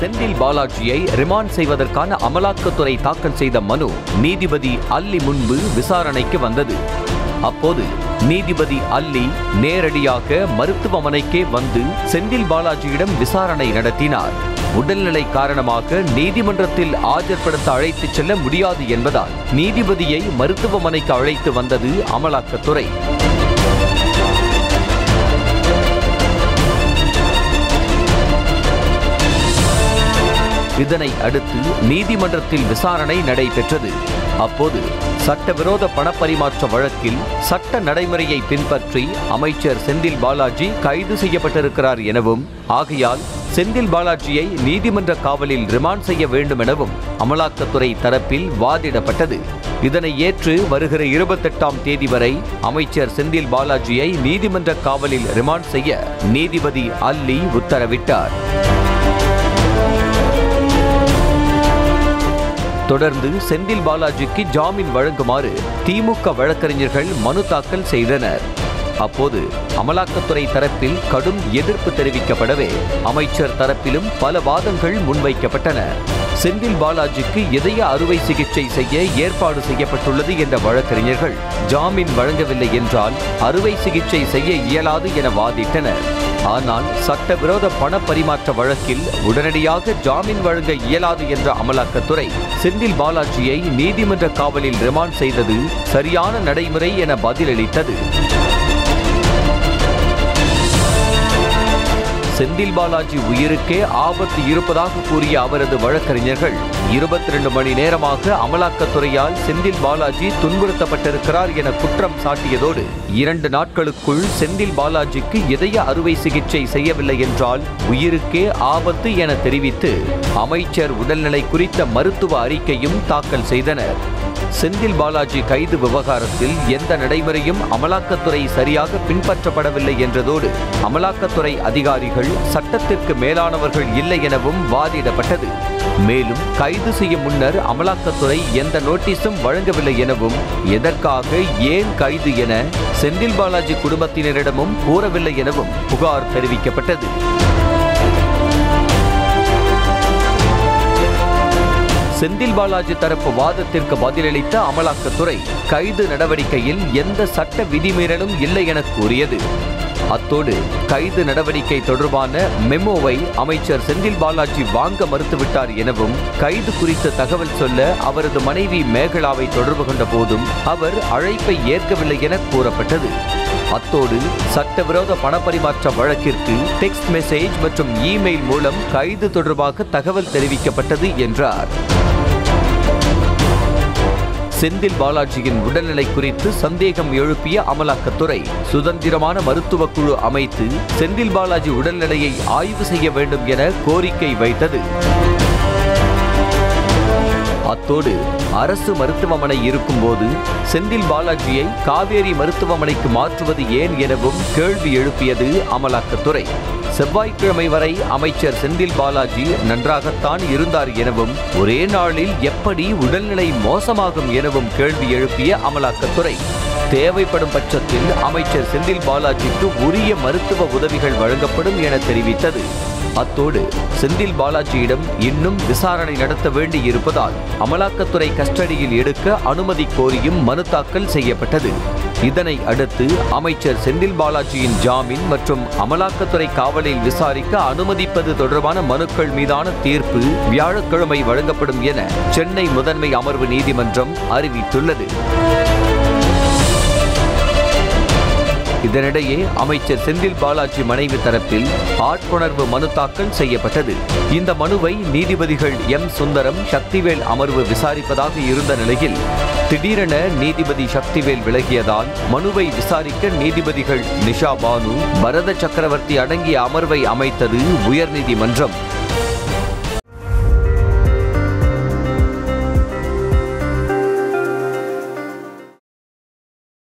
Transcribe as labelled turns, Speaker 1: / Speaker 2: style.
Speaker 1: செந்தில் பாலாஜியை ரிமாண்ட் செய்வதற்கான அமலாக்கத்துறை தாக்கல் செய்த மனு நீதிபதி அல்லி முன்பு விசாரணைக்கு வந்தது அப்போது நீதிபதி அல்லி நேரடியாக மருத்துவமனைக்கே வந்து செந்தில் பாலாஜியிடம் விசாரணை நடத்தினார் உடல்நிலை காரணமாக நீதிமன்றத்தில் ஆஜர்படுத்த அழைத்துச் செல்ல முடியாது என்பதால் நீதிபதியை மருத்துவமனைக்கு அழைத்து வந்தது அமலாக்கத்துறை இதனை அடுத்து நீதிமன்றத்தில் விசாரணை நடைபெற்றது அப்போது சட்டவிரோத பணப்பரிமாற்ற வழக்கில் சட்ட நடைமுறையை பின்பற்றி அமைச்சர் செந்தில் பாலாஜி கைது செய்யப்பட்டிருக்கிறார் எனவும் ஆகையால் செந்தில் பாலாஜியை நீதிமன்ற காவலில் ரிமாண்ட் செய்ய வேண்டும் எனவும் அமலாக்கத்துறை தரப்பில் வாதிடப்பட்டது இதனை ஏற்று வருகிற இருபத்தெட்டாம் தேதி வரை அமைச்சர் செந்தில் பாலாஜியை நீதிமன்ற காவலில் ரிமாண்ட் செய்ய நீதிபதி அல்லி உத்தரவிட்டார் தொடர்ந்து செந்தில் பாலாஜிக்கு ஜாமீன் வழங்குமாறு திமுக வழக்கறிஞர்கள் மனு தாக்கல் செய்தனர் அப்போது அமலாக்கத்துறை தரப்பில் கடும் எதிர்ப்பு தெரிவிக்கப்படவே அமைச்சர் தரப்பிலும் பல வாதங்கள் முன்வைக்கப்பட்டன செந்தில் பாலாஜிக்கு இதய அறுவை சிகிச்சை செய்ய ஏற்பாடு செய்யப்பட்டுள்ளது என்ற வழக்கறிஞர்கள் ஜாமீன் வழங்கவில்லை என்றால் அறுவை சிகிச்சை செய்ய இயலாது என வாதிட்டனர் ஆனால் சட்டவிரோத பண பரிமாற்ற வழக்கில் உடனடியாக ஜாமீன் வழங்க இயலாது என்ற அமலாக்கத்துறை செந்தில் பாலாஜியை நீதிமன்ற காவலில் ரிமாண்ட் செய்தது சரியான நடைமுறை என பதிலளித்தது செந்தில் பாலாஜி உயிருக்கே ஆபத்து இருப்பதாக கூறிய அவரது வழக்கறிஞர்கள் இருபத்தி ரெண்டு மணி நேரமாக அமலாக்கத்துறையால் செந்தில் பாலாஜி துன்புறுத்தப்பட்டிருக்கிறார் என குற்றம் சாட்டியதோடு இரண்டு நாட்களுக்குள் செந்தில் பாலாஜிக்கு இதய அறுவை சிகிச்சை செய்யவில்லை என்றால் உயிருக்கே ஆபத்து என தெரிவித்து அமைச்சர் உடல்நிலை குறித்த மருத்துவ அறிக்கையும் தாக்கல் செய்தனர் செந்தில் பாலாஜி கைது விவகாரத்தில் எந்த நடைமுறையும் அமலாக்கத்துறை சரியாக பின்பற்றப்படவில்லை என்றதோடு அமலாக்கத்துறை அதிகாரிகள் சட்டத்திற்கு மேலானவர்கள் இல்லை எனவும் வாதிடப்பட்டது மேலும் கைது செய்ய முன்னர் அமலாக்கத்துறை எந்த நோட்டீஸும் வழங்கவில்லை எனவும் எதற்காக ஏன் கைது என செந்தில் பாலாஜி குடும்பத்தினரிடமும் கூறவில்லை எனவும் புகார் தெரிவிக்கப்பட்டது செந்தில் பாலாஜி தரப்பு வாதத்திற்கு பதிலளித்த அமலாக்கத்துறை கைது நடவடிக்கையில் எந்த சட்ட விதிமீறலும் இல்லை என கூறியது அத்தோடு கைது நடவடிக்கை தொடர்பான மெமோவை அமைச்சர் செந்தில் பாலாஜி வாங்க மறுத்துவிட்டார் எனவும் கைது குறித்த தகவல் சொல்ல அவரது மனைவி மேகலாவை தொடர்பு கொண்ட போதும் அவர் அழைப்பை ஏற்கவில்லை என கூறப்பட்டது அத்தோடு சட்டவிரோத பணப்பரிமாற்ற வழக்கிற்கு டெக்ஸ்ட் மெசேஜ் மற்றும் இமெயில் மூலம் கைது தொடர்பாக தகவல் தெரிவிக்கப்பட்டது என்றார் செந்தில் பாலாஜியின் உடல்நிலை குறித்து சந்தேகம் எழுப்பிய அமலாக்கத்துறை சுதந்திரமான மருத்துவ குழு அமைத்து செந்தில் பாலாஜி உடல்நிலையை ஆய்வு செய்ய வேண்டும் என கோரிக்கை வைத்தது அத்தோடு அரசு மருத்துவமனை இருக்கும்போது செந்தில் பாலாஜியை காவேரி மருத்துவமனைக்கு மாற்றுவது ஏன் எனவும் கேள்வி எழுப்பியது அமலாக்கத்துறை செவ்வாய்க்கிழமை வரை அமைச்சர் செந்தில் பாலாஜி நன்றாகத்தான் இருந்தார் எனவும் ஒரே நாளில் எப்படி உடல்நிலை மோசமாகும் எனவும் கேள்வி எழுப்பிய அமலாக்கத்துறை தேவைப்படும் பட்சத்தில் அமைச்சர் செந்தில் பாலாஜிக்கு உரிய மருத்துவ உதவிகள் வழங்கப்படும் என தெரிவித்தது அத்தோடு செந்தில் பாலாஜியிடம் இன்னும் விசாரணை நடத்த வேண்டி இருப்பதால் அமலாக்கத்துறை கஸ்டடியில் எடுக்க அனுமதி கோரியும் மனு தாக்கல் செய்யப்பட்டது இதனை அடுத்து அமைச்சர் செந்தில் பாலாஜியின் ஜாமீன் மற்றும் அமலாக்கத்துறை காவலில் விசாரிக்க அனுமதிப்பது தொடர்பான மனுக்கள் மீதான தீர்ப்பு வியாழக்கிழமை வழங்கப்படும் என சென்னை முதன்மை அமர்வு நீதிமன்றம் அறிவித்துள்ளது இதனிடையே அமைச்சர் செந்தில் பாலாஜி மனைவி தரப்பில் ஆட்கொணர்வு மனு தாக்கல் செய்யப்பட்டது இந்த மனுவை நீதிபதிகள் எம் சுந்தரம் சக்திவேல் அமர்வு விசாரிப்பதாக இருந்த நிலையில் திடீரென நீதிபதி சக்திவேல் விலகியதால் மனுவை விசாரிக்க நீதிபதிகள் நிஷா பானு பரத சக்கரவர்த்தி அடங்கிய அமர்வை அமைத்தது உயர்நீதிமன்றம்